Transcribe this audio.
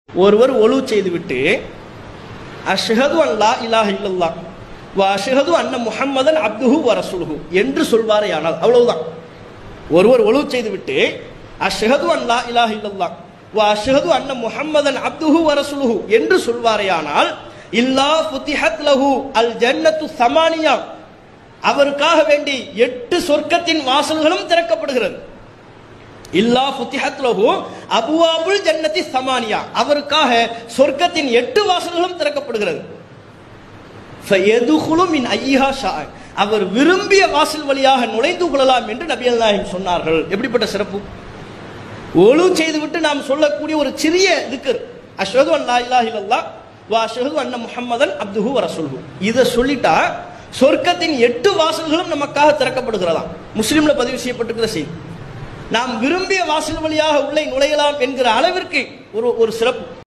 ஒருவர் ஒழு செய்துவிட்டு அஷ்ஹது அன் லா இலாஹ இல்லல்லாஹ் வ அஷ்ஹது அன்ன முஹம்மதன் அப்துஹு வ ரசூலுஹு என்று சொல்வாரேயானால் அவ்வளவுதான் ஒருவர் ஒழு செய்துவிட்டு அஷ்ஹது அன் லா இலாஹ இல்லல்லாஹ் வ அஷ்ஹது அன்ன முஹம்மதன் அப்துஹு வ ரசூலுஹு என்று சொல்வாரேயானால் இல்லா ஃபுத்திஹத் லஹு அல் ஜன்னத்து சமானியா அவருக்காக வேண்டி எட்டு சொர்க்கத்தின் வாசல்களும் திறக்கப்படுகிறது இல்லா ஃபுத்திஹத் லஹு அபுவாபுல் ஜன்னதி சமானியா அவருக்காக சொர்க்கத்தின் எட்டு வாசல்களும் திறக்கப்படுகிறது ஃபயதுகுலு மின் ஐயா ஷா அவர் விரும்பிய வாசல் வழியாக நுழைந்து கொள்ளலாம் என்று நபிகள் நாயகம் சொன்னார்கள் எப்படிப்பட்ட சிறப்பு ஒழு செய்துவிட்டு நாம் சொல்லக்கூடிய ஒரு சிறிய திக்கர் அஷ்ஹது அன் லா இலாஹ இல்லல்லாஹ் வா அஷ்ஹது அன்ன முஹம்மதன் அப்துஹு வ ரசூலுஹு இதை சொல்லிட்டா சொர்க்கத்தின் எட்டு வாசல்களும் நமக்காக திறக்கப்படுகிறதாம் முஸ்லிம்ல பதிவு செய்யப்பட்டிருக்கிற செய்தி நாம் விரும்பிய வாசல் வழியாக உள்ளே நுழையலாம் என்கிற அளவிற்கு ஒரு ஒரு சிறப்பு